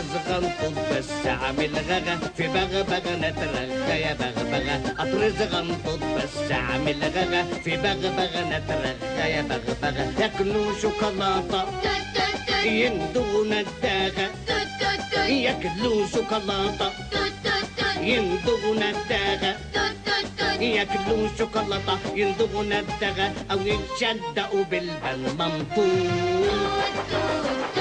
اطرز غنطط بس عامل غغا في بغ بغ نترغى يا بغ بغ اطرز غنطط بس عامل غغا في بغ بغ نترغى يا بغ بغ ياكلوا شوكولاته يندغوا نداغه ياكلوا شوكولاته يندغوا نداغه ياكلوا شوكولاته يندغوا نداغه او يتشدقوا بالمنطوق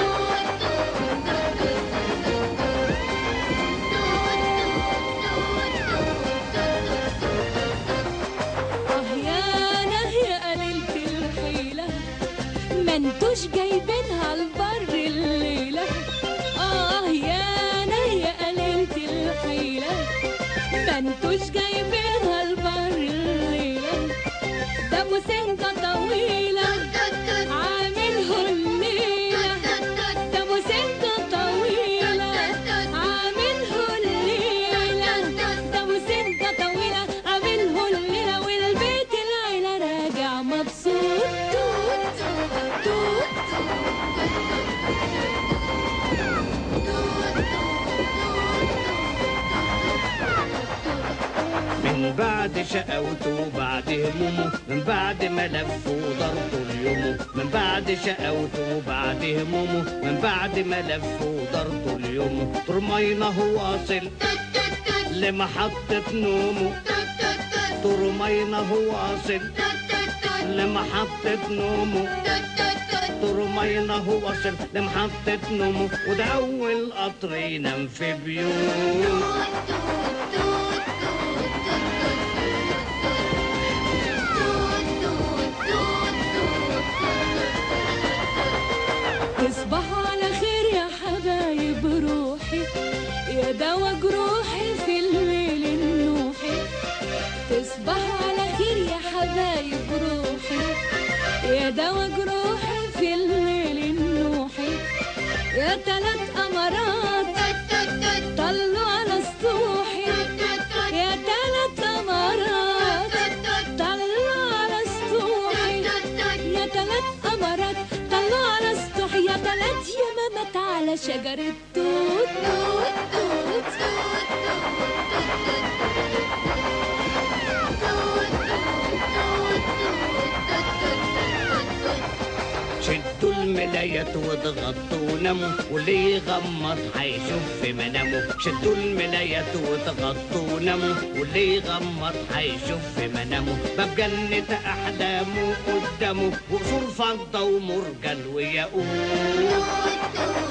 اه يا نهي قليلة الحيلة ما انتوش جايبينها البر الليلة اه يا نهي قليلة الحيلة ما انتوش جايبينها البر الليلة ده مسنجة طويلة عامله الليلة ده مسنجة طويلة عامله الليلة ده مسنجة طويلة عامله الليلة والبيت العيلة راجع مبسوط توت توت من بعد شقاوته وبعد همومه من بعد ما لف وضربه اليومه من بعد شقاوته وبعد همومه من بعد ما لف وضربه اليومه طرمينا هو واصل لمحطة نومه طرمينا هو واصل لمحطة نومه طرمينا هو واصل لمحطة نومه وده أول قطر ينام في بيوت تصبحوا على خير يا حبايب روحي يا دوا جروحي في الليل النوحي تصبحوا على خير يا حبايب روحي يا دوا جروحي في الليل النوحي يا تلات قمرات طلوا على سطوحي يا تلات قمرات طلوا على سطوحي يا تلات قمرات طلعوا على سطوح يا تلات يمامات على شجرة توت توت توت شدوا الملايات واضغطوا وناموا واللي يغمض هيشوف في منامه شدوا الملايات واضغطوا وناموا واللي يغمض هيشوف في منامه باب جنة أحلامه قدامه وقصور فضة ومرجل وياقوت